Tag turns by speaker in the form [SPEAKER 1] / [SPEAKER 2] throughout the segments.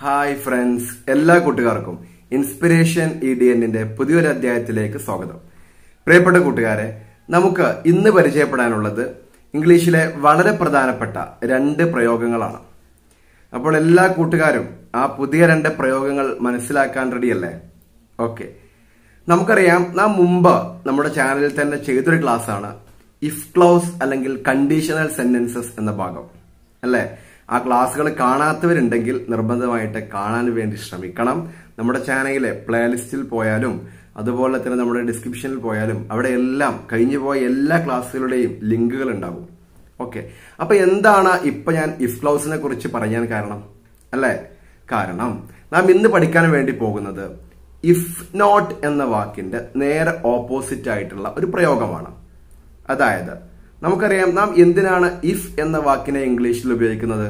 [SPEAKER 1] hi friends എല്ലാ കൂട്ടുകാർക്കും inspiration E D എന്നിന്റെ പുതിയൊരു അധ്യായത്തിലേക്ക് സ്വാഗതം പ്രിയപ്പെട്ട കൂട്ടുകാരെ നമുക്ക് ഇന്ന് പരിചയപ്പെടാനുള്ളത് ഇംഗ്ലീഷിലെ വളരെ പ്രധാനപ്പെട്ട രണ്ട് പ്രയോഗങ്ങളാണ് അപ്പോൾ എല്ലാ കൂട്ടുകാരും ആ പുതിയ രണ്ട് പ്രയോഗങ്ങൾ മനസ്സിലാക്കാൻ റെഡിയല്ലേ ഓക്കെ നമുക്കറിയാം നാം മുമ്പ് നമ്മുടെ ചാനലിൽ തന്നെ ചെയ്തൊരു ക്ലാസ് ആണ് ഇഫ് ക്ലോസ് അല്ലെങ്കിൽ കണ്ടീഷണൽ സെന്റൻസസ് എന്ന ഭാഗം അല്ലേ ആ ക്ലാസ്സുകൾ കാണാത്തവരുണ്ടെങ്കിൽ നിർബന്ധമായിട്ട് കാണാൻ വേണ്ടി ശ്രമിക്കണം നമ്മുടെ ചാനലിലെ പ്ലേലിസ്റ്റിൽ പോയാലും അതുപോലെ തന്നെ നമ്മുടെ ഡിസ്ക്രിപ്ഷനിൽ പോയാലും അവിടെ എല്ലാം കഴിഞ്ഞു പോയ എല്ലാ ക്ലാസ്സുകളുടെയും ലിങ്കുകൾ ഉണ്ടാകും ഓക്കെ അപ്പൊ എന്താണ് ഇപ്പൊ ഞാൻ ഇഫ് ക്ലൗസിനെ കുറിച്ച് പറയാൻ കാരണം അല്ലേ കാരണം നാം ഇന്ന് പഠിക്കാൻ വേണ്ടി പോകുന്നത് ഇഫ് നോട്ട് എന്ന വാക്കിന്റെ നേരെ ഓപ്പോസിറ്റ് ആയിട്ടുള്ള ഒരു പ്രയോഗമാണ് അതായത് നമുക്കറിയാം നാം എന്തിനാണ് ഇഫ് എന്ന വാക്കിനെ ഇംഗ്ലീഷിൽ ഉപയോഗിക്കുന്നത്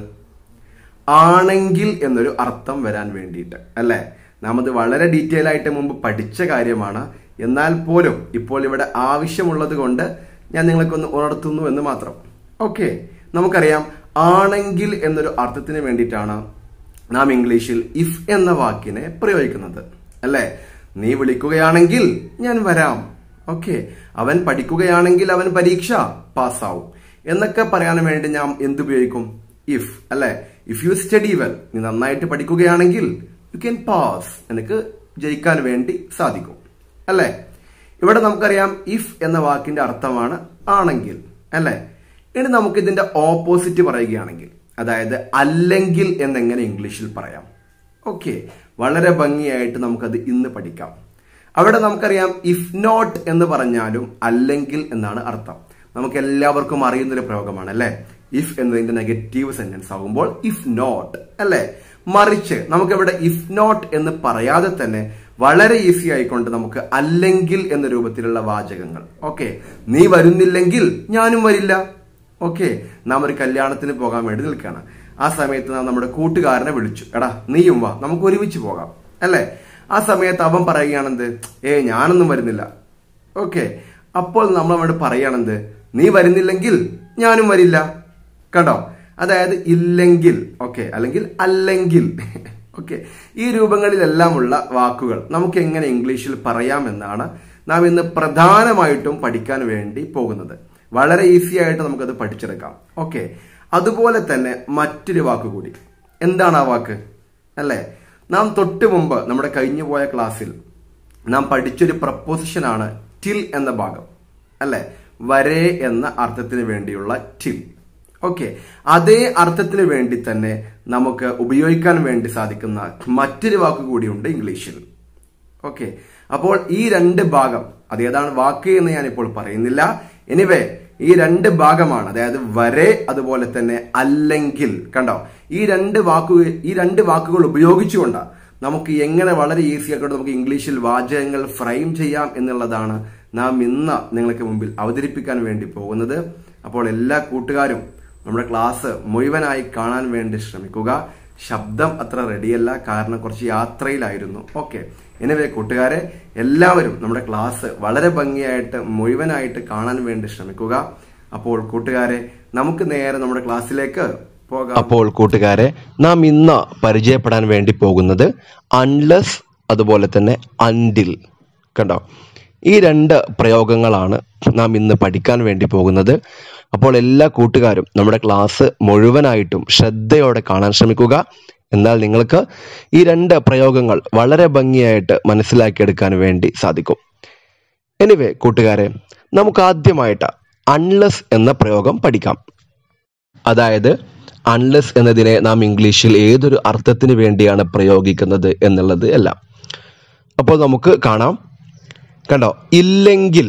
[SPEAKER 1] ആണെങ്കിൽ എന്നൊരു അർത്ഥം വരാൻ വേണ്ടിയിട്ട് അല്ലെ നാം അത് വളരെ ഡീറ്റെയിൽ ആയിട്ട് മുമ്പ് പഠിച്ച കാര്യമാണ് എന്നാൽ പോലും ഇപ്പോൾ ഇവിടെ ആവശ്യമുള്ളത് കൊണ്ട് ഞാൻ നിങ്ങൾക്കൊന്ന് ഉണർത്തുന്നു എന്ന് മാത്രം ഓക്കെ നമുക്കറിയാം ആണെങ്കിൽ എന്നൊരു അർത്ഥത്തിന് വേണ്ടിയിട്ടാണ് നാം ഇംഗ്ലീഷിൽ ഇഫ് എന്ന വാക്കിനെ പ്രയോഗിക്കുന്നത് അല്ലേ നീ വിളിക്കുകയാണെങ്കിൽ ഞാൻ വരാം ഓക്കെ അവൻ പഠിക്കുകയാണെങ്കിൽ അവൻ പരീക്ഷ പാസ്സാവും എന്നൊക്കെ പറയാൻ വേണ്ടി ഞാൻ എന്തുപയോഗിക്കും ഇഫ് അല്ലെ ഇഫ് യു സ്റ്റഡി വെൽ നീ നന്നായിട്ട് പഠിക്കുകയാണെങ്കിൽ യു ക്യാൻ പാസ് എനിക്ക് ജയിക്കാൻ വേണ്ടി സാധിക്കും അല്ലെ ഇവിടെ നമുക്കറിയാം ഇഫ് എന്ന വാക്കിന്റെ അർത്ഥമാണ് ആണെങ്കിൽ അല്ലെ ഇനി നമുക്ക് ഇതിന്റെ ഓപ്പോസിറ്റ് പറയുകയാണെങ്കിൽ അതായത് അല്ലെങ്കിൽ എന്നെങ്ങനെ ഇംഗ്ലീഷിൽ പറയാം ഓക്കെ വളരെ ഭംഗിയായിട്ട് നമുക്കത് ഇന്ന് പഠിക്കാം അവിടെ നമുക്കറിയാം ഇഫ് നോട്ട് എന്ന് പറഞ്ഞാലും അല്ലെങ്കിൽ എന്നാണ് അർത്ഥം നമുക്ക് എല്ലാവർക്കും അറിയുന്നൊരു പ്രയോഗമാണ് അല്ലെ ഇഫ് എന്നതിന്റെ നെഗറ്റീവ് സെന്റൻസ് ആകുമ്പോൾ ഇഫ് നോട്ട് അല്ലെ മറിച്ച് നമുക്കിവിടെ ഇഫ് നോട്ട് എന്ന് പറയാതെ തന്നെ വളരെ ഈസി ആയിക്കൊണ്ട് നമുക്ക് അല്ലെങ്കിൽ എന്ന രൂപത്തിലുള്ള വാചകങ്ങൾ ഓക്കെ നീ വരുന്നില്ലെങ്കിൽ ഞാനും വരില്ല ഓക്കെ നാം ഒരു കല്യാണത്തിന് പോകാൻ വേണ്ടി നിൽക്കുകയാണ് ആ സമയത്ത് നാം നമ്മുടെ കൂട്ടുകാരനെ വിളിച്ചു എടാ നീയും വാ നമുക്ക് ഒരുമിച്ച് പോകാം അല്ലേ ആ സമയത്ത് അവൻ പറയുകയാണെന്ത് ഏ ഞാനൊന്നും വരുന്നില്ല ഓക്കെ അപ്പോൾ നമ്മൾ അവിടെ പറയുകയാണെന്ത് നീ വരുന്നില്ലെങ്കിൽ ഞാനും വരില്ല കണ്ടോ അതായത് ഇല്ലെങ്കിൽ ഓക്കെ അല്ലെങ്കിൽ അല്ലെങ്കിൽ ഓക്കെ ഈ രൂപങ്ങളിലെല്ലാമുള്ള വാക്കുകൾ നമുക്ക് എങ്ങനെ ഇംഗ്ലീഷിൽ പറയാമെന്നാണ് നാം ഇന്ന് പ്രധാനമായിട്ടും പഠിക്കാൻ വേണ്ടി പോകുന്നത് വളരെ ഈസി ആയിട്ട് നമുക്കത് പഠിച്ചെടുക്കാം ഓക്കെ അതുപോലെ തന്നെ മറ്റൊരു വാക്ക് കൂടി എന്താണ് ആ വാക്ക് അല്ലേ നാം തൊട്ട് മുമ്പ് നമ്മുടെ കഴിഞ്ഞു പോയ ക്ലാസ്സിൽ നാം പഠിച്ചൊരു പ്രപ്പോസിഷനാണ് ടിൽ എന്ന ഭാഗം അല്ലെ വരെ എന്ന അർത്ഥത്തിന് വേണ്ടിയുള്ള ടിൽ ഓക്കെ അതേ അർത്ഥത്തിന് വേണ്ടി തന്നെ നമുക്ക് ഉപയോഗിക്കാൻ വേണ്ടി സാധിക്കുന്ന മറ്റൊരു വാക്ക് കൂടിയുണ്ട് ഇംഗ്ലീഷിൽ ഓക്കെ അപ്പോൾ ഈ രണ്ട് ഭാഗം അതേതാണ് വാക്ക് എന്ന് ഞാൻ ഇപ്പോൾ പറയുന്നില്ല എനിവേ ഈ രണ്ട് ഭാഗമാണ് അതായത് വരെ അതുപോലെ തന്നെ അല്ലെങ്കിൽ കണ്ടോ ഈ രണ്ട് വാക്കുകൾ ഈ രണ്ട് വാക്കുകൾ ഉപയോഗിച്ചുകൊണ്ട് നമുക്ക് എങ്ങനെ വളരെ ഈസി ആയിട്ട് നമുക്ക് ഇംഗ്ലീഷിൽ വാചകങ്ങൾ ഫ്രെയിം ചെയ്യാം എന്നുള്ളതാണ് നാം ഇന്ന് നിങ്ങൾക്ക് മുമ്പിൽ അവതരിപ്പിക്കാൻ വേണ്ടി പോകുന്നത് അപ്പോൾ എല്ലാ കൂട്ടുകാരും നമ്മുടെ ക്ലാസ് മുഴുവനായി കാണാൻ വേണ്ടി ശ്രമിക്കുക ശബ്ദം അത്ര റെഡിയല്ല കാരണം കുറച്ച് യാത്രയിലായിരുന്നു ഓക്കെ എനിവേ കൂട്ടുകാരെ എല്ലാവരും നമ്മുടെ ക്ലാസ് വളരെ ഭംഗിയായിട്ട് മുഴുവനായിട്ട് കാണാൻ വേണ്ടി ശ്രമിക്കുക അപ്പോൾ കൂട്ടുകാരെ നമുക്ക് നേരെ നമ്മുടെ ക്ലാസ്സിലേക്ക് പോകാം
[SPEAKER 2] അപ്പോൾ കൂട്ടുകാരെ നാം ഇന്ന് പരിചയപ്പെടാൻ വേണ്ടി പോകുന്നത് അൺലെസ് അതുപോലെ തന്നെ അൻഡിൽ കണ്ടോ ഈ രണ്ട് പ്രയോഗങ്ങളാണ് നാം ഇന്ന് പഠിക്കാൻ വേണ്ടി പോകുന്നത് അപ്പോൾ എല്ലാ കൂട്ടുകാരും നമ്മുടെ ക്ലാസ് മുഴുവനായിട്ടും ശ്രദ്ധയോടെ കാണാൻ ശ്രമിക്കുക എന്നാൽ നിങ്ങൾക്ക് ഈ രണ്ട് പ്രയോഗങ്ങൾ വളരെ ഭംഗിയായിട്ട് മനസ്സിലാക്കിയെടുക്കാൻ വേണ്ടി സാധിക്കും എനിവേ കൂട്ടുകാരെ നമുക്ക് ആദ്യമായിട്ട് അൺലെസ് എന്ന പ്രയോഗം പഠിക്കാം അതായത് അൺലെസ് എന്നതിനെ നാം ഇംഗ്ലീഷിൽ ഏതൊരു അർത്ഥത്തിന് വേണ്ടിയാണ് പ്രയോഗിക്കുന്നത് എന്നുള്ളത് എല്ലാം അപ്പോൾ നമുക്ക് കാണാം കണ്ടോ ഇല്ലെങ്കിൽ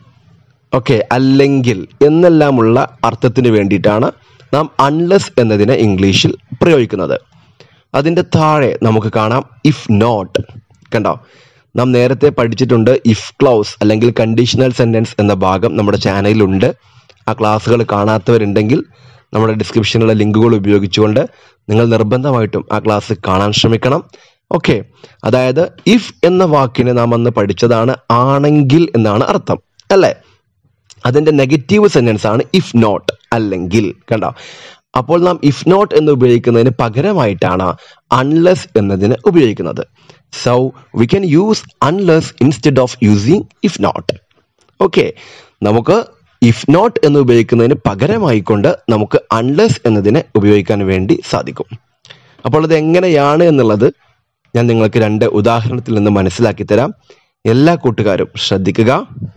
[SPEAKER 2] ഓക്കെ അല്ലെങ്കിൽ എന്നെല്ലാമുള്ള അർത്ഥത്തിന് വേണ്ടിയിട്ടാണ് നാം അൺലെസ് എന്നതിനെ ഇംഗ്ലീഷിൽ പ്രയോഗിക്കുന്നത് അതിൻ്റെ താഴെ നമുക്ക് കാണാം ഇഫ് നോട്ട് കണ്ടോ നാം നേരത്തെ പഠിച്ചിട്ടുണ്ട് ഇഫ് ക്ലൗസ് അല്ലെങ്കിൽ കണ്ടീഷണൽ സെൻറ്റൻസ് എന്ന ഭാഗം നമ്മുടെ ചാനലിലുണ്ട് ആ ക്ലാസ്സുകൾ കാണാത്തവരുണ്ടെങ്കിൽ നമ്മുടെ ഡിസ്ക്രിപ്ഷനിലുള്ള ലിങ്കുകൾ ഉപയോഗിച്ചുകൊണ്ട് നിങ്ങൾ നിർബന്ധമായിട്ടും ആ ക്ലാസ് കാണാൻ ശ്രമിക്കണം ഓക്കെ അതായത് ഇഫ് എന്ന വാക്കിന് നാം അന്ന് പഠിച്ചതാണ് ആണെങ്കിൽ എന്നാണ് അർത്ഥം അല്ലേ അതിന്റെ നെഗറ്റീവ് സെന്റൻസ് ആണ് ഇഫ് നോട്ട് അല്ലെങ്കിൽ കണ്ടോ അപ്പോൾ നാം ഇഫ് നോട്ട് എന്ന് ഉപയോഗിക്കുന്നതിന് പകരമായിട്ടാണ് അൺലെസ് എന്നതിന് ഉപയോഗിക്കുന്നത് so we can use unless instead of using if not okay നമുക്ക് ഇഫ് നോട്ട് എന്ന് ഉപയോഗിക്കുന്നതിന് പകരമായിക്കൊണ്ട് നമുക്ക് അൺലെസ് എന്നതിനെ ഉപയോഗിക്കാൻ വേണ്ടി സാധിക്കും അപ്പോൾ അത് എങ്ങനെയാണ് എന്നുള്ളത് ഞാൻ നിങ്ങൾക്ക് രണ്ട് ഉദാഹരണത്തിൽ നിന്ന് മനസ്സിലാക്കി തരാം എല്ലാ കൂട്ടുകാരും ശ്രദ്ധിക്കുക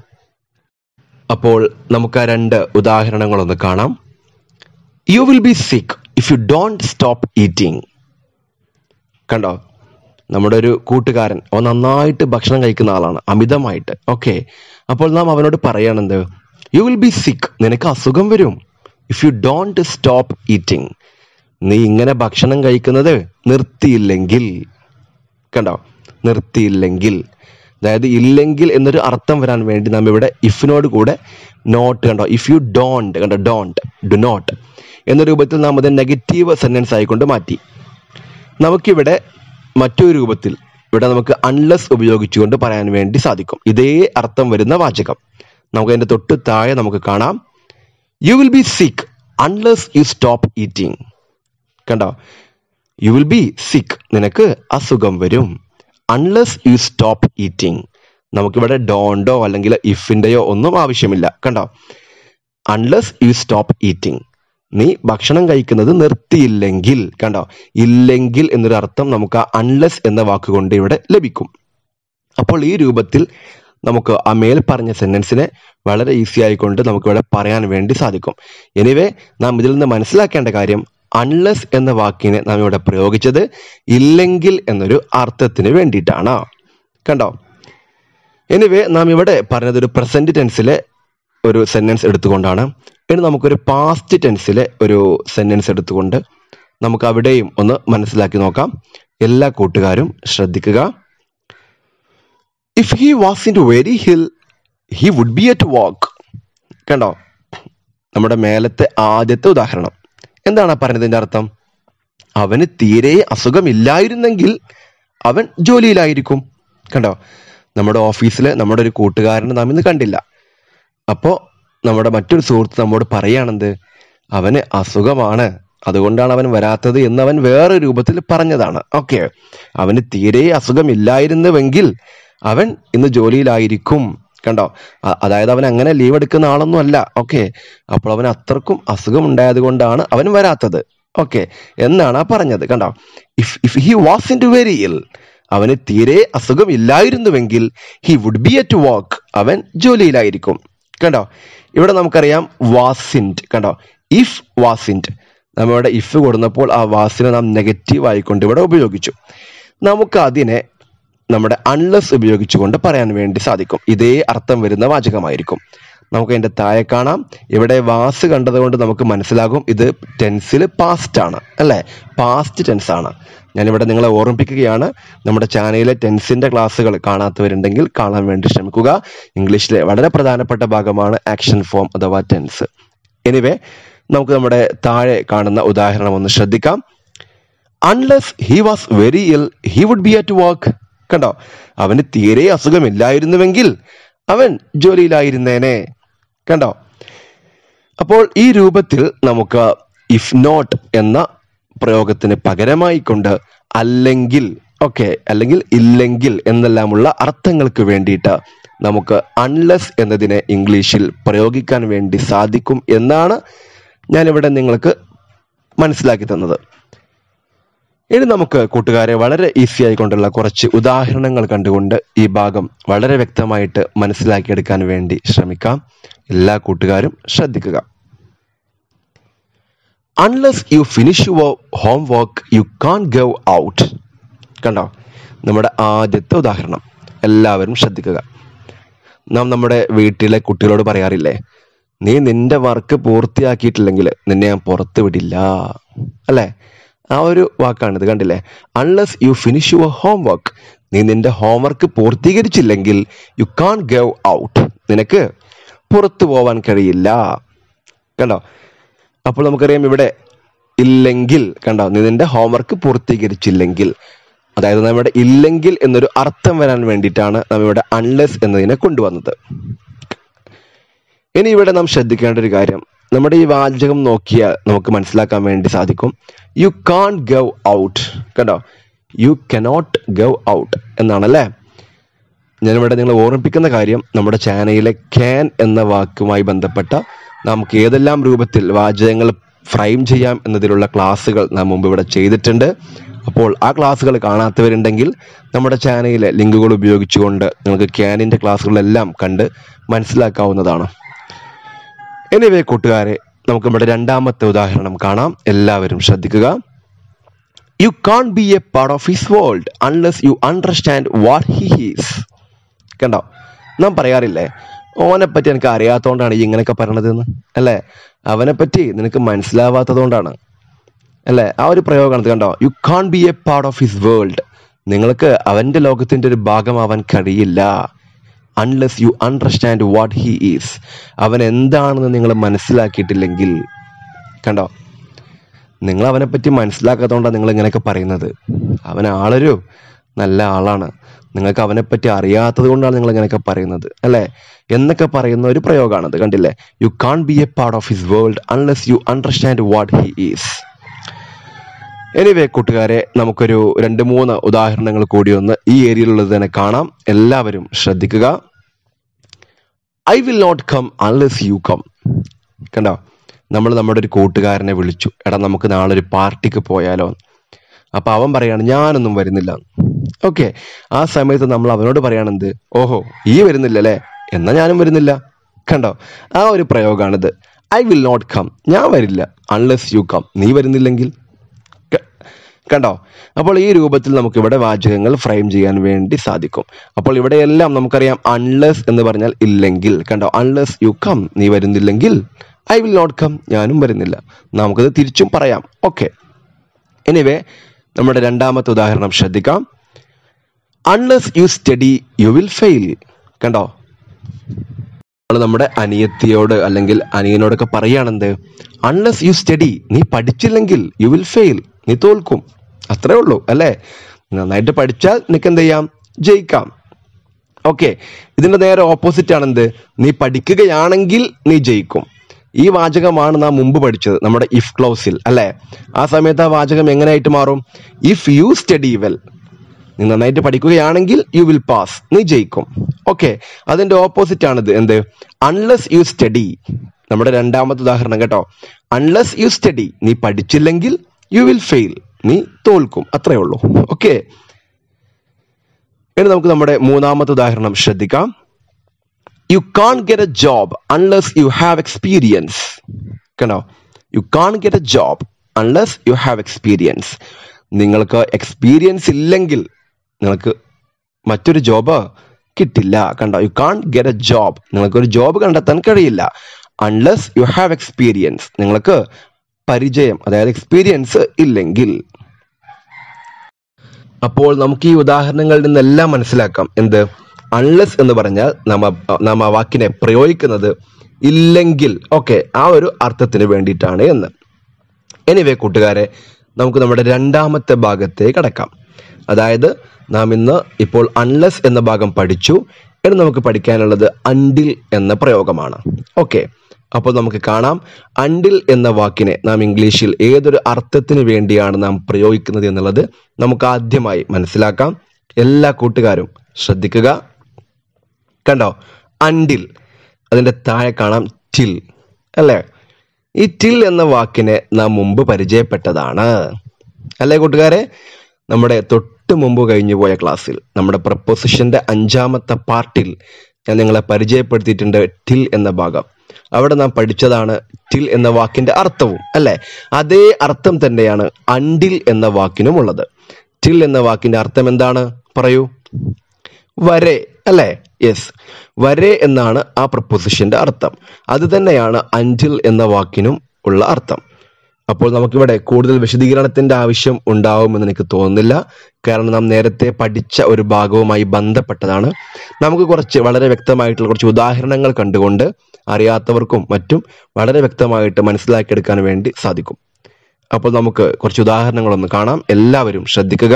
[SPEAKER 2] അപ്പോൾ നമുക്ക് ആ രണ്ട് ഉദാഹരണങ്ങളൊന്ന് കാണാം you will be sick if you don't stop eating കണ്ടോ നമ്മുടെ ഒരു കൂട്ടുകാരൻ അവൻ നന്നായിട്ട് ഭക്ഷണം കഴിക്കുന്ന ആളാണ് അമിതമായിട്ട് ഓക്കെ അപ്പോൾ നാം അവനോട് പറയണെന്ത് യു വിൽ ബി സിക്ക് നിനക്ക് അസുഖം വരും if you don't stop eating നീ ഇങ്ങനെ ഭക്ഷണം കഴിക്കുന്നത് നിർത്തിയില്ലെങ്കിൽ കണ്ടോ നിർത്തിയില്ലെങ്കിൽ അതായത് ഇല്ലെങ്കിൽ എന്നൊരു അർത്ഥം വരാൻ വേണ്ടി നാം ഇവിടെ ഇഫിനോട് കൂടെ നോട്ട് കണ്ടോ ഇഫ് യു ഡോണ്ട് കണ്ടോ ഡോണ്ട് ഡു നോട്ട് എന്ന രൂപത്തിൽ നാം അത് നെഗറ്റീവ് സെന്റൻസ് ആയിക്കൊണ്ട് മാറ്റി നമുക്കിവിടെ മറ്റൊരു രൂപത്തിൽ ഇവിടെ നമുക്ക് അൺലെസ് ഉപയോഗിച്ചുകൊണ്ട് പറയാൻ വേണ്ടി സാധിക്കും ഇതേ അർത്ഥം വരുന്ന വാചകം നമുക്ക് അതിന്റെ തൊട്ട് താഴെ നമുക്ക് കാണാം you will be sick unless you stop eating കണ്ടോ യു വിൽ ബി സിക്ക് നിനക്ക് അസുഖം വരും അൺലെസ് യു സ്റ്റോപ്പ് ഈറ്റിംഗ് നമുക്കിവിടെ ഡോണ്ടോ അല്ലെങ്കിൽ ഇഫിന്റെയോ ഒന്നും ആവശ്യമില്ല കണ്ടോ അൺലെസ് യു സ്റ്റോപ്പ് ഈറ്റിംഗ് നീ ഭക്ഷണം കഴിക്കുന്നത് നിർത്തിയില്ലെങ്കിൽ കണ്ടോ ഇല്ലെങ്കിൽ എന്നൊരു അർത്ഥം നമുക്ക് ആ അൺലെസ് എന്ന വാക്കുകൊണ്ട് ഇവിടെ ലഭിക്കും അപ്പോൾ ഈ രൂപത്തിൽ നമുക്ക് ആ മേൽ പറഞ്ഞ സെന്റൻസിനെ വളരെ ഈസി ആയിക്കൊണ്ട് നമുക്ക് ഇവിടെ പറയാൻ വേണ്ടി സാധിക്കും എനിവേ നാം ഇതിൽ നിന്ന് മനസ്സിലാക്കേണ്ട കാര്യം അൺലെസ് എന്ന വാക്കിനെ നാം ഇവിടെ പ്രയോഗിച്ചത് ഇല്ലെങ്കിൽ എന്നൊരു അർത്ഥത്തിന് വേണ്ടിയിട്ടാണ് കണ്ടോ എനിവേ നാം ഇവിടെ പറഞ്ഞത് ഒരു പ്രസന്റ് ടെൻസിലെ ഒരു സെന്റൻസ് എടുത്തുകൊണ്ടാണ് ഇനി നമുക്കൊരു പാസ്റ്റ് ടെൻസിലെ ഒരു സെന്റൻസ് എടുത്തുകൊണ്ട് നമുക്ക് അവിടെയും ഒന്ന് മനസ്സിലാക്കി നോക്കാം എല്ലാ കൂട്ടുകാരും ശ്രദ്ധിക്കുക if he was wasn't very ill he would be at work കണ്ടോ നമ്മുടെ മേലത്തെ ആദ്യത്തെ ഉദാഹരണം എന്താണ് ആ പറഞ്ഞതിന്റെ അർത്ഥം അവന് തീരെ അസുഖമില്ലായിരുന്നെങ്കിൽ അവൻ ജോലിയിലായിരിക്കും കണ്ടോ നമ്മുടെ ഓഫീസിൽ നമ്മുടെ ഒരു കൂട്ടുകാരനെ നാം ഇന്ന് കണ്ടില്ല അപ്പോൾ നമ്മുടെ മറ്റൊരു സുഹൃത്ത് നമ്മോട് പറയുകയാണെന്ത് അവന് അസുഖമാണ് അതുകൊണ്ടാണ് അവൻ വരാത്തത് എന്ന് അവൻ വേറെ രൂപത്തിൽ പറഞ്ഞതാണ് ഓക്കെ അവന് തീരെ അസുഖമില്ലായിരുന്നുവെങ്കിൽ അവൻ ഇന്ന് ജോലിയിലായിരിക്കും കണ്ടോ അ- അതായത് അവൻ അങ്ങനെ ലീവ് എടുക്കുന്ന ആളൊന്നും അല്ല ഓക്കെ അപ്പോൾ അവൻ അത്രക്കും അസുഖം ഉണ്ടായത് കൊണ്ടാണ് അവൻ വരാത്തത് ഓക്കെ എന്നാണ് ആ പറഞ്ഞത് കണ്ടോ if if he was in too very ill അവന് തീരെ അസുഖം ഇല്ലായിരുന്നുവെങ്കിൽ he would be at work അവൻ ജോലിയിലായിരിക്കും കണ്ടോ ഇവിടെ നമുക്കറിയാം വാസിൻറ്റ് കണ്ടോ ഇഫ് വാസിൻറ്റ് നമ്മളിവിടെ ഇഫ് കൊടുന്നപ്പോൾ ആ വാസിനെ നാം നെഗറ്റീവ് ആയിക്കൊണ്ട് ഇവിടെ ഉപയോഗിച്ചു നമുക്ക് അതിനെ നമ്മുടെ അൺലെസ് ഉപയോഗിച്ചുകൊണ്ട് പറയാൻ വേണ്ടി സാധിക്കും ഇതേ അർത്ഥം വരുന്ന വാചകമായിരിക്കും നമുക്ക് അതിന്റെ താഴെ കാണാം ഇവിടെ വാസ് കണ്ടതുകൊണ്ട് നമുക്ക് മനസ്സിലാകും ഇത് ടെൻസിൽ പാസ്റ്റ് ആണ് അല്ലേ പാസ്റ്റ് ടെൻസ് ആണ് ഞാനിവിടെ നിങ്ങളെ ഓർമ്മിപ്പിക്കുകയാണ് നമ്മുടെ ചാനലിലെ ടെൻസിന്റെ ക്ലാസ്സുകൾ കാണാത്തവരുണ്ടെങ്കിൽ കാണാൻ വേണ്ടി ശ്രമിക്കുക ഇംഗ്ലീഷിലെ വളരെ പ്രധാനപ്പെട്ട ഭാഗമാണ് ആക്ഷൻ ഫോം അഥവാ ടെൻസ് എനിവേ നമുക്ക് നമ്മുടെ താഴെ കാണുന്ന ഉദാഹരണം ഒന്ന് ശ്രദ്ധിക്കാം unless he was very ill he would be at work കണ്ടോ അവന് തീരെ അസുഖമില്ലായിരുന്നുവെങ്കിൽ അവൻ ജോലിയിലായിരുന്നേനെ കണ്ടോ അപ്പോൾ ഈ രൂപത്തിൽ നമുക്ക് ഇഫ് നോട്ട് എന്ന പ്രയോഗത്തിന് പകരമായി കൊണ്ട് അല്ലെങ്കിൽ ഓക്കെ അല്ലെങ്കിൽ ഇല്ലെങ്കിൽ എന്നെല്ലാമുള്ള അർത്ഥങ്ങൾക്ക് വേണ്ടിയിട്ട് നമുക്ക് അൺലെസ് എന്നതിനെ ഇംഗ്ലീഷിൽ പ്രയോഗിക്കാൻ വേണ്ടി സാധിക്കും എന്നാണ് ഞാനിവിടെ നിങ്ങൾക്ക് മനസ്സിലാക്കി തന്നത് ഇനി നമുക്ക് കൂട്ടുകാരെ വളരെ ഈസി ആയിക്കൊണ്ടുള്ള കുറച്ച് ഉദാഹരണങ്ങൾ കണ്ടുകൊണ്ട് ഈ ഭാഗം വളരെ വ്യക്തമായിട്ട് മനസ്സിലാക്കിയെടുക്കാൻ വേണ്ടി ശ്രമിക്കാം എല്ലാ കൂട്ടുകാരും ശ്രദ്ധിക്കുക unless you finish your homework you can't go out കണ്ടോ നമ്മുടെ ആദ്യത്തെ ഉദാഹരണം എല്ലാവരും ശ്രദ്ധിക്കുക നാം നമ്മുടെ വീട്ടിലെ കുട്ടികളോട് പറയാറില്ലേ നീ നിന്റെ വർക്ക് പൂർത്തിയാക്കിയിട്ടില്ലെങ്കിൽ നിന്നെ ഞാൻ പുറത്ത് വിടില്ല അല്ലേ ആ ഒരു വാക്കാണിത് കണ്ടില്ലേ unless you finish your homework നീ നിന്റെ ഹോംവർക്ക് പൂർത്തീകരിച്ചില്ലെങ്കിൽ യു കാൺ ഗവ് ഔട്ട് നിനക്ക് പുറത്തു പോവാൻ കഴിയില്ല കണ്ടോ അപ്പോൾ നമുക്കറിയാം ഇവിടെ ഇല്ലെങ്കിൽ കണ്ടോ നീ നിന്റെ ഹോംവർക്ക് പൂർത്തീകരിച്ചില്ലെങ്കിൽ അതായത് നമ്മുടെ ഇല്ലെങ്കിൽ എന്നൊരു അർത്ഥം വരാൻ വേണ്ടിയിട്ടാണ് നാം ഇവിടെ അൺലെസ് എന്നതിനെ കൊണ്ടുവന്നത് ഇനി ഇവിടെ നാം ശ്രദ്ധിക്കേണ്ട ഒരു കാര്യം നമ്മുടെ ഈ വാചകം നോക്കിയാൽ നമുക്ക് മനസ്സിലാക്കാൻ വേണ്ടി സാധിക്കും യു കാൺ ഗവ് ഔട്ട് കേട്ടോ യു കനോട്ട് ഗവ് ഔട്ട് എന്നാണല്ലേ ഞാനിവിടെ നിങ്ങളെ ഓർമ്മിപ്പിക്കുന്ന കാര്യം നമ്മുടെ ചാനലിലെ ക്യാൻ എന്ന വാക്കുമായി ബന്ധപ്പെട്ട നമുക്ക് ഏതെല്ലാം രൂപത്തിൽ വാചകങ്ങൾ ഫ്രെയിം ചെയ്യാം എന്നതിലുള്ള ക്ലാസ്സുകൾ നാം മുമ്പ് ഇവിടെ ചെയ്തിട്ടുണ്ട് അപ്പോൾ ആ ക്ലാസ്സുകൾ കാണാത്തവരുണ്ടെങ്കിൽ നമ്മുടെ ചാനലിലെ ലിങ്കുകൾ ഉപയോഗിച്ചുകൊണ്ട് നിങ്ങൾക്ക് ക്യാനിൻ്റെ ക്ലാസ്സുകളെല്ലാം കണ്ട് മനസ്സിലാക്കാവുന്നതാണ് എനിവേ കൂട്ടുകാരെ നമുക്ക് നമ്മുടെ രണ്ടാമത്തെ ഉദാഹരണം കാണാം എല്ലാവരും ശ്രദ്ധിക്കുക you can't be a part of his world unless you understand what he is കണ്ടോ നാം പറയാറില്ലേ ഓനെ പറ്റി എനിക്ക് അറിയാത്തതുകൊണ്ടാണ് ഈ ഇങ്ങനെയൊക്കെ പറയണതെന്ന് അല്ലേ അവനെ പറ്റി നിനക്ക് മനസ്സിലാവാത്തതുകൊണ്ടാണ് അല്ലേ ആ ഒരു പ്രയോഗമാണ് ഇത് കണ്ടോ you can't be a part of his world നിങ്ങൾക്ക് അവന്റെ ലോകത്തിന്റെ ഒരു ഭാഗമാവാൻ കഴിയില്ല unless you understand what he is അവൻ എന്താണെന്ന് നിങ്ങൾ മനസ്സിലാക്കിയിട്ടില്ലെങ്കിൽ കണ്ടോ നിങ്ങൾ അവനെ പറ്റി മനസ്സിലാക്കാത്തതുകൊണ്ടാണ് നിങ്ങൾ ഇങ്ങനെയൊക്കെ പറയുന്നത് അവൻ ആളൊരു നല്ല ആളാണ് നിങ്ങൾക്ക് അവനെ പറ്റി അറിയാത്തത് കൊണ്ടാണ് നിങ്ങൾ ഇങ്ങനെയൊക്കെ പറയുന്നത് അല്ലേ എന്നൊക്കെ പറയുന്ന ഒരു പ്രയോഗമാണത് കണ്ടില്ലേ you can't be a part of his world unless you understand what he is anyway കൂട്ടുകാരെ നമുക്കൊരു രണ്ട് മൂന്ന് ഉദാഹരണങ്ങൾ കൂടി ഒന്ന് ഈ ഏരിയയിലുള്ളത് തന്നെ കാണാം എല്ലാവരും ശ്രദ്ധിക്കുക I will not come unless you come കണ്ടോ നമ്മൾ നമ്മുടെ ഒരു കൂട്ടുകാരനെ വിളിച്ചു എടാ നമുക്ക് നാളെ ഒരു പാർട്ടിക്ക് പോയാലോ അപ്പൊ അവൻ പറയാണ് ഞാനൊന്നും വരുന്നില്ല ഓക്കെ ആ സമയത്ത് നമ്മൾ അവനോട് പറയാണെന്ത് ഓഹോ ഈ വരുന്നില്ലല്ലേ എന്നാ ഞാനും വരുന്നില്ല കണ്ടോ ആ ഒരു പ്രയോഗമാണിത് ഐ വിൽ നോട്ട് കം ഞാൻ വരില്ല അൺലെസ് യു കം നീ വരുന്നില്ലെങ്കിൽ ക- കണ്ടോ അപ്പോൾ ഈ രൂപത്തിൽ നമുക്ക് ഇവിടെ വാചകങ്ങൾ ഫ്രെയിം ചെയ്യാൻ വേണ്ടി സാധിക്കും അപ്പോൾ ഇവിടെയെല്ലാം നമുക്കറിയാം അൺലെസ് എന്ന് പറഞ്ഞാൽ ഇല്ലെങ്കിൽ കണ്ടോ അൺലെസ് യു കം നീ വരുന്നില്ലെങ്കിൽ ഐ വിൽ നോട്ട് കം ഞാനും വരുന്നില്ല നമുക്കത് തിരിച്ചും പറയാം ഓക്കെ എനിവേ നമ്മുടെ രണ്ടാമത്തെ ഉദാഹരണം ശ്രദ്ധിക്കാം unless you study you will fail കണ്ടോ നമ്മൾ നമ്മുടെ അനിയത്തിയോട് അല്ലെങ്കിൽ അനിയനോടൊക്കെ പറയുകയാണെന്ത് അൺലെസ് യു സ്റ്റഡി നീ പഠിച്ചില്ലെങ്കിൽ യു വിൽ ഫെയിൽ നീ തോൽക്കും അത്രേ ഉള്ളൂ അല്ലേ നന്നായിട്ട് പഠിച്ചാൽ നിനക്ക് എന്ത് ചെയ്യാം ജയിക്കാം ഓക്കെ ഇതിന്റെ നേരെ ഓപ്പോസിറ്റ് ആണെന്ത് നീ പഠിക്കുകയാണെങ്കിൽ നീ ജയിക്കും ഈ വാചകമാണ് നാം മുമ്പ് പഠിച്ചത് നമ്മുടെ ഇഫ് ക്ലോസിൽ അല്ലെ ആ സമയത്ത് ആ വാചകം എങ്ങനെയായിട്ട് മാറും ഇഫ് യു സ്റ്റഡി വെൽ നീ നന്നായിട്ട് പഠിക്കുകയാണെങ്കിൽ യു വിൽ പാസ് നീ ജയിക്കും ഓക്കെ അതിന്റെ ഓപ്പോസിറ്റ് ആണിത് എന്ത് അൺലെസ് യു സ്റ്റഡി നമ്മുടെ രണ്ടാമത്തെ ഉദാഹരണം കേട്ടോ അൺലെസ് യു സ്റ്റഡി നീ പഠിച്ചില്ലെങ്കിൽ യു വിൽ ഫെയിൽ നീ തോൽക്കും അത്രേ ഉള്ളൂ ഓക്കെ ഇനി നമുക്ക് നമ്മുടെ മൂന്നാമത്തെ ഉദാഹരണം ശ്രദ്ധിക്കാം you can't get a job unless you have experience കണ്ടോ you can't get a job unless you have experience നിങ്ങൾക്ക് എക്സ്പീരിയൻസ് ഇല്ലെങ്കിൽ നിങ്ങൾക്ക് മറ്റൊരു ജോബ് കിട്ടില്ല കണ്ടോ you can't get a job നിങ്ങൾക്ക് ഒരു ജോബ് കണ്ടെത്താൻ കഴിയില്ല അൺലെസ് യു ഹാവ് എക്സ്പീരിയൻസ് നിങ്ങൾക്ക് പരിചയം അതായത് എക്സ്പീരിയൻസ് ഇല്ലെങ്കിൽ അപ്പോൾ നമുക്ക് ഈ ഉദാഹരണങ്ങളിൽ നിന്നെല്ലാം മനസ്സിലാക്കാം എന്ത് അൺലെസ് എന്ന് പറഞ്ഞാൽ നാം ആ- നാം ആ വാക്കിനെ പ്രയോഗിക്കുന്നത് ഇല്ലെങ്കിൽ ഓക്കെ ആ ഒരു അർത്ഥത്തിന് വേണ്ടിയിട്ടാണ് എന്ന് എനിവേ കൂട്ടുകാരെ നമുക്ക് നമ്മുടെ രണ്ടാമത്തെ ഭാഗത്തേക്ക് കടക്കാം അതായത് നാം ഇന്ന് ഇപ്പോൾ അൺലെസ് എന്ന ഭാഗം പഠിച്ചു ഇനി നമുക്ക് പഠിക്കാനുള്ളത് അണ്ടിൽ എന്ന പ്രയോഗമാണ് ഓക്കെ അപ്പോൾ നമുക്ക് കാണാം അണ്ടിൽ എന്ന വാക്കിനെ നാം ഇംഗ്ലീഷിൽ ഏതൊരു അർത്ഥത്തിന് വേണ്ടിയാണ് നാം പ്രയോഗിക്കുന്നത് എന്നുള്ളത് നമുക്ക് ആദ്യമായി മനസ്സിലാക്കാം എല്ലാ കൂട്ടുകാരും ശ്രദ്ധിക്കുക കണ്ടോ അണ്ടിൽ അതിന്റെ താഴെ കാണാം ടിൽ അല്ലേ ഈ ടിൽ എന്ന വാക്കിനെ നാം മുമ്പ് പരിചയപ്പെട്ടതാണ് അല്ലേ കൂട്ടുകാരെ നമ്മുടെ തൊട്ട് മുമ്പ് കഴിഞ്ഞു പോയ ക്ലാസ്സിൽ നമ്മുടെ പ്രപ്പോസിഷന്റെ അഞ്ചാമത്തെ പാർട്ടിൽ ഞാൻ നിങ്ങളെ പരിചയപ്പെടുത്തിയിട്ടുണ്ട് ടിൽ എന്ന ഭാഗം അവിടെ നാം പഠിച്ചതാണ് ടിൽ എന്ന വാക്കിന്റെ അർത്ഥവും അല്ലെ അതേ അർത്ഥം തന്നെയാണ് അണ്ടിൽ എന്ന വാക്കിനും ഉള്ളത് ടിൽ എന്ന വാക്കിന്റെ അർത്ഥം എന്താണ് പറയൂ വരെ അല്ലേ യെസ് വരെ എന്നാണ് ആ പ്രപ്പോസിഷന്റെ അർത്ഥം അത് തന്നെയാണ് അഞ്ചിൽ എന്ന വാക്കിനും ഉള്ള അർത്ഥം അപ്പോൾ നമുക്കിവിടെ കൂടുതൽ വിശദീകരണത്തിന്റെ ആവശ്യം ഉണ്ടാവുമെന്ന് എനിക്ക് തോന്നുന്നില്ല കാരണം നാം നേരത്തെ പഠിച്ച ഒരു ഭാഗവുമായി ബന്ധപ്പെട്ടതാണ് നമുക്ക് കുറച്ച് വളരെ വ്യക്തമായിട്ടുള്ള കുറച്ച് ഉദാഹരണങ്ങൾ കണ്ടുകൊണ്ട് അറിയാത്തവർക്കും മറ്റും വളരെ വ്യക്തമായിട്ട് മനസ്സിലാക്കിയെടുക്കാൻ വേണ്ടി സാധിക്കും അപ്പോൾ നമുക്ക് കുറച്ച് ഉദാഹരണങ്ങളൊന്ന് കാണാം എല്ലാവരും ശ്രദ്ധിക്കുക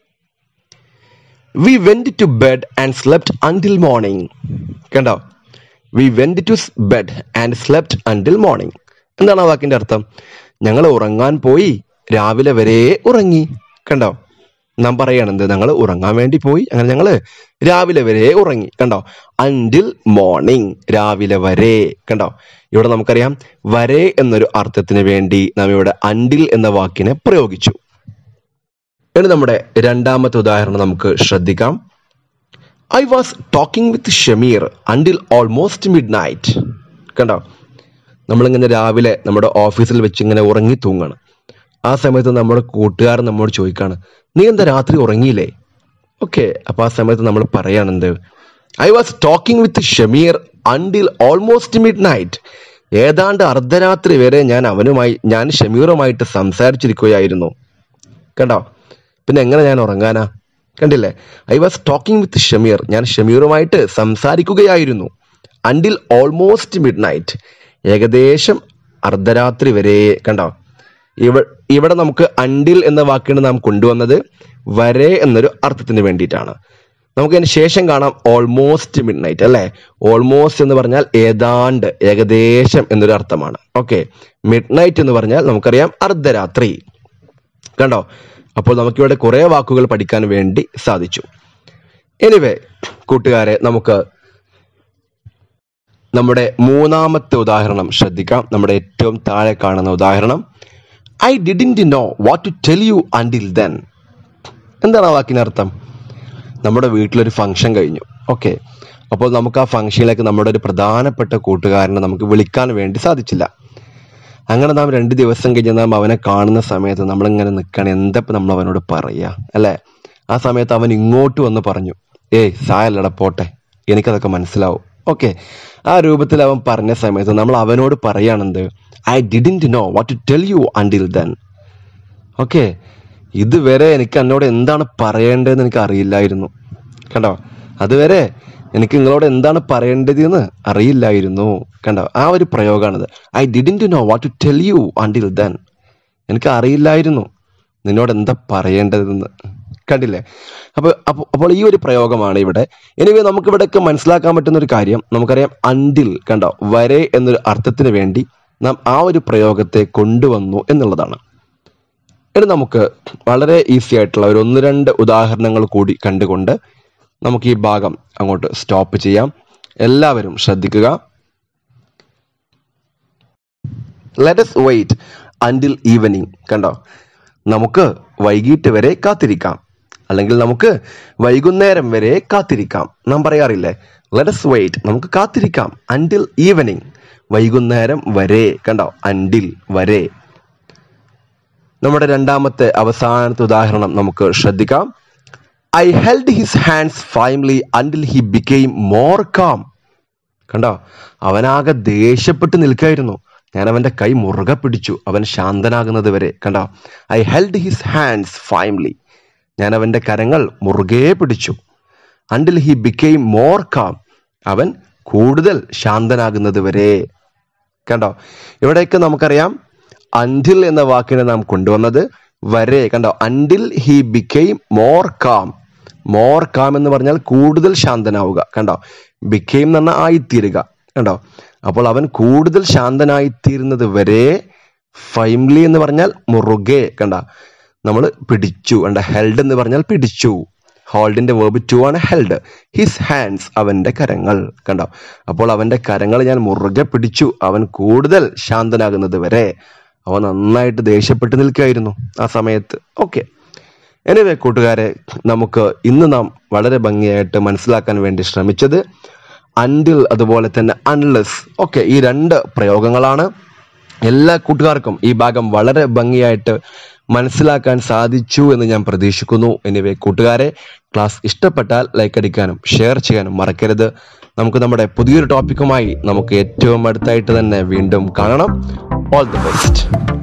[SPEAKER 2] we went to bed and slept until morning കണ്ടോ we went to bed and slept until morning എന്താണ് ആ വാക്കിന്റെ അർത്ഥം ഞങ്ങൾ ഉറങ്ങാൻ പോയി രാവിലെ വരെ ഉറങ്ങി കണ്ടോ നാം പറയാണ് എന്ത് ഞങ്ങൾ ഉറങ്ങാൻ വേണ്ടി പോയി അങ്ങനെ ഞങ്ങൾ രാവിലെ വരെ ഉറങ്ങി കണ്ടോ അൻഡിൽ മോർണിംഗ് രാവിലെ വരെ കണ്ടോ ഇവിടെ നമുക്കറിയാം വരെ എന്നൊരു അർത്ഥത്തിന് വേണ്ടി നാം ഇവിടെ അൻഡിൽ എന്ന വാക്കിനെ പ്രയോഗിച്ചു ഇനി നമ്മുടെ രണ്ടാമത്തെ ഉദാഹരണം നമുക്ക് ശ്രദ്ധിക്കാം I was talking with Shameer until almost midnight കണ്ടോ നമ്മളിങ്ങനെ രാവിലെ നമ്മുടെ ഓഫീസിൽ വെച്ച് ഇങ്ങനെ ഉറങ്ങി തൂങ്ങാണ് ആ സമയത്ത് നമ്മുടെ കൂട്ടുകാരൻ നമ്മോട് ചോദിക്കാണ് നീ എന്താ രാത്രി ഉറങ്ങിയില്ലേ ഓക്കെ അപ്പൊ ആ സമയത്ത് നമ്മൾ പറയാണെന്ത് I was talking with Shameer until almost midnight ഏതാണ്ട് അർദ്ധരാത്രി വരെ ഞാൻ അവനുമായി ഞാൻ ഷമീറുമായിട്ട് സംസാരിച്ചിരിക്കുകയായിരുന്നു കണ്ടോ പിന്നെ എങ്ങനെ ഞാൻ ഉറങ്ങാനാ കണ്ടില്ലേ I was talking with Shameer ഞാൻ ഷമീറുമായിട്ട് സംസാരിക്കുകയായിരുന്നു അണ്ടിൽ ഓൾമോസ്റ്റ് മിഡ് നൈറ്റ് ഏകദേശം അർദ്ധരാത്രി വരെ കണ്ടോ ഇവ ഇവിടെ നമുക്ക് അണ്ടിൽ എന്ന വാക്കിന് നാം കൊണ്ടുവന്നത് വരെ എന്നൊരു അർത്ഥത്തിന് വേണ്ടിയിട്ടാണ് നമുക്ക് അതിന് ശേഷം കാണാം ഓൾമോസ്റ്റ് മിഡ് നൈറ്റ് അല്ലെ ഓൾമോസ്റ്റ് എന്ന് പറഞ്ഞാൽ ഏതാണ്ട് ഏകദേശം എന്നൊരു അർത്ഥമാണ് ഓക്കെ മിഡ് നൈറ്റ് എന്ന് പറഞ്ഞാൽ നമുക്കറിയാം അർദ്ധരാത്രി കണ്ടോ അപ്പോൾ നമുക്കിവിടെ കുറെ വാക്കുകൾ പഠിക്കാൻ വേണ്ടി സാധിച്ചു എനിവേ കൂട്ടുകാരെ നമുക്ക് നമ്മുടെ മൂന്നാമത്തെ ഉദാഹരണം ശ്രദ്ധിക്കാം നമ്മുടെ ഏറ്റവും താഴെ കാണുന്ന ഉദാഹരണം I didn't know what to tell you until then എന്താണ് ആ വാക്കിനർത്ഥം നമ്മുടെ വീട്ടിലൊരു ഫംഗ്ഷൻ കഴിഞ്ഞു ഓക്കെ അപ്പോൾ നമുക്ക് ആ ഫംഗ്ഷനിലേക്ക് നമ്മുടെ ഒരു പ്രധാനപ്പെട്ട കൂട്ടുകാരനെ നമുക്ക് വിളിക്കാൻ വേണ്ടി സാധിച്ചില്ല അങ്ങനെ നാം രണ്ട് ദിവസം കഴിഞ്ഞ് നാം അവനെ കാണുന്ന സമയത്ത് നമ്മളിങ്ങനെ നിൽക്കണം എന്തപ്പം നമ്മൾ അവനോട് പറയുക അല്ലേ ആ സമയത്ത് അവൻ ഇങ്ങോട്ട് വന്ന് പറഞ്ഞു ഏയ് സായല്ലട പോട്ടെ എനിക്കതൊക്കെ മനസ്സിലാവും ഓക്കെ ആ രൂപത്തിൽ അവൻ പറഞ്ഞ സമയത്ത് നമ്മൾ അവനോട് പറയാണെന്ത് I didn't know what to tell you until then okay ഇതുവരെ എനിക്ക് എന്നോട് എന്താണ് പറയേണ്ടതെന്ന് എനിക്ക് അറിയില്ലായിരുന്നു കണ്ടോ അതുവരെ എനിക്ക് നിങ്ങളോട് എന്താണ് പറയേണ്ടതെന്ന് അറിയില്ലായിരുന്നു കണ്ടോ ആ ഒരു പ്രയോഗമാണിത് I didn't know what to tell you until then എനിക്ക് അറിയില്ലായിരുന്നു നിന്നോട് എന്താ പറയേണ്ടതെന്ന് കണ്ടില്ലേ അപ്പോൾ അപ്പോൾ അപ്പോൾ ഈ ഒരു പ്രയോഗമാണ് ഇവിടെ എനിവേ നമുക്ക് ഇവിടെയൊക്കെ മനസ്സിലാക്കാൻ പറ്റുന്ന ഒരു കാര്യം നമുക്കറിയാം അണ്ടിൽ കണ്ടോ വരെ എന്നൊരു അർത്ഥത്തിന് വേണ്ടി നാം ആ ഒരു പ്രയോഗത്തെ കൊണ്ടുവന്നു എന്നുള്ളതാണ് ഇനി നമുക്ക് വളരെ ഈസി ആയിട്ടുള്ള ഒരു ഒന്ന് രണ്ട് ഉദാഹരണങ്ങൾ കൂടി കണ്ടുകൊണ്ട് നമുക്ക് ഈ ഭാഗം അങ്ങോട്ട് സ്റ്റോപ്പ് ചെയ്യാം എല്ലാവരും ശ്രദ്ധിക്കുക ലെറ്റസ് വെയിറ്റ് അൻറ്റിൽ ഈവനിങ് കണ്ടോ നമുക്ക് വൈകിട്ട് വരെ കാത്തിരിക്കാം അല്ലെങ്കിൽ നമുക്ക് വൈകുന്നേരം വരെ കാത്തിരിക്കാം നാം പറയാറില്ലേ ലെറ്റസ് വെയിറ്റ് നമുക്ക് കാത്തിരിക്കാം അൻറ്റിൽ ഈവനിങ് വൈകുന്നേരം വരെ കണ്ടോ അൻറ്റിൽ വരെ നമ്മുടെ രണ്ടാമത്തെ അവസാനത്തെ ഉദാഹരണം നമുക്ക് ശ്രദ്ധിക്കാം I held his hands firmly until he became more calm കണ്ടോ അവനാകെ ദേഷ്യപ്പെട്ട് നിൽക്കായിരുന്നു ഞാൻ അവന്റെ കൈ മുറുകെ പിടിച്ചു അവൻ ശാന്തനാകുന്നത് വരെ കണ്ടോ I held his hands firmly ഞാൻ അവന്റെ കരങ്ങൾ മുറുകെ പിടിച്ചു until he became more calm അവൻ കൂടുതൽ ശാന്തനാകുന്നത് വരെ കണ്ടോ ഇവിടെയൊക്കെ നമുക്കറിയാം അൻഡിൽ എന്ന വാക്കിനെ നാം കൊണ്ടുവന്നത് വരെ കണ്ടോ until he became more calm more calm എന്ന് പറഞ്ഞാൽ കൂടുതൽ ശാന്തനാവുക കണ്ടോ ബിക്കെയിം എന്ന് പറഞ്ഞാൽ ആയിത്തീരുക കണ്ടോ അപ്പോൾ അവൻ കൂടുതൽ ശാന്തനായിത്തീരുന്നത് വരെ ഫൈംലി എന്ന് പറഞ്ഞാൽ മുറുകെ കണ്ട നമ്മൾ പിടിച്ചു കണ്ട ഹെൽഡ് എന്ന് പറഞ്ഞാൽ പിടിച്ചു ഹോൾഡിന്റെ വേർബ് ടു ആണ് ഹെൽഡ് ഹിസ് ഹാൻഡ്സ് അവന്റെ കരങ്ങൾ കണ്ടോ അപ്പോൾ അവന്റെ കരങ്ങൾ ഞാൻ മുറുകെ പിടിച്ചു അവൻ കൂടുതൽ ശാന്തനാകുന്നത് വരെ അവൻ നന്നായിട്ട് ദേഷ്യപ്പെട്ട് നിൽക്കുകയായിരുന്നു ആ സമയത്ത് ഓക്കെ എനിവേ കൂട്ടുകാരെ നമുക്ക് ഇന്ന് നാം വളരെ ഭംഗിയായിട്ട് മനസ്സിലാക്കാൻ വേണ്ടി ശ്രമിച്ചത് അൻഡിൽ അതുപോലെ തന്നെ അൺലെസ് ഓക്കെ ഈ രണ്ട് പ്രയോഗങ്ങളാണ് എല്ലാ കൂട്ടുകാർക്കും ഈ ഭാഗം വളരെ ഭംഗിയായിട്ട് മനസ്സിലാക്കാൻ സാധിച്ചു എന്ന് ഞാൻ പ്രതീക്ഷിക്കുന്നു എനിവേ കൂട്ടുകാരെ ക്ലാസ് ഇഷ്ടപ്പെട്ടാൽ ലൈക്ക് അടിക്കാനും ഷെയർ ചെയ്യാനും മറക്കരുത് നമുക്ക് നമ്മുടെ പുതിയൊരു ടോപ്പിക്കുമായി നമുക്ക് ഏറ്റവും അടുത്തായിട്ട് തന്നെ വീണ്ടും കാണണം ഓൾ ദി ബെസ്റ്റ്